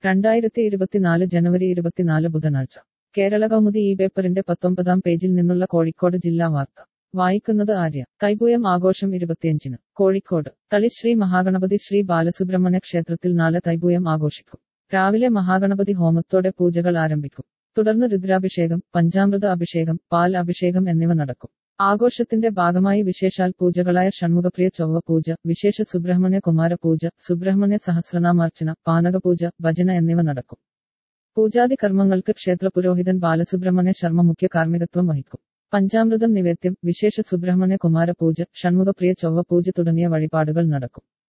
രണ്ടായിരത്തി ഇരുപത്തിനാല് ജനുവരി ഇരുപത്തിനാല് ബുധനാഴ്ച കേരള കൗമുദി ഈ പേപ്പറിന്റെ പത്തൊമ്പതാം പേജിൽ നിന്നുള്ള കോഴിക്കോട് ജില്ലാ വാർത്ത വായിക്കുന്നത് ആര്യ തൈപൂയം ആഘോഷം ഇരുപത്തിയഞ്ചിന് കോഴിക്കോട് തളി ശ്രീ മഹാഗണപതി ശ്രീ ബാലസുബ്രഹ്മണ്യ ക്ഷേത്രത്തിൽ നാളെ തൈപൂയം ആഘോഷിക്കും രാവിലെ മഹാഗണപതി ഹോമത്തോടെ പൂജകൾ ആരംഭിക്കും തുടർന്ന് രുദ്രാഭിഷേകം പഞ്ചാമൃത അഭിഷേകം പാൽ അഭിഷേകം എന്നിവ നടക്കും ആഘോഷത്തിന്റെ ഭാഗമായി വിശേഷാൽ പൂജകളായ ഷൺമുഖപ്രിയ ചൊവ്വ പൂജ വിശേഷ സുബ്രഹ്മണ്യ കുമാര പൂജ സുബ്രഹ്മണ്യ സഹസ്രനാമാർച്ചന പാനകപൂജ ഭജന എന്നിവ നടക്കും പൂജാതി കർമ്മങ്ങൾക്ക് ക്ഷേത്ര പുരോഹിതൻ ബാലസുബ്രഹ്മണ്യ ശർമ്മ മുഖ്യ കാർമ്മികത്വം വഹിക്കും പഞ്ചാമൃതം നിവേദ്യം വിശേഷ സുബ്രഹ്മണ്യ കുമാര പൂജ ഷൺമുഖപ്രിയ ചൊവ്വ പൂജ തുടങ്ങിയ വഴിപാടുകൾ നടക്കും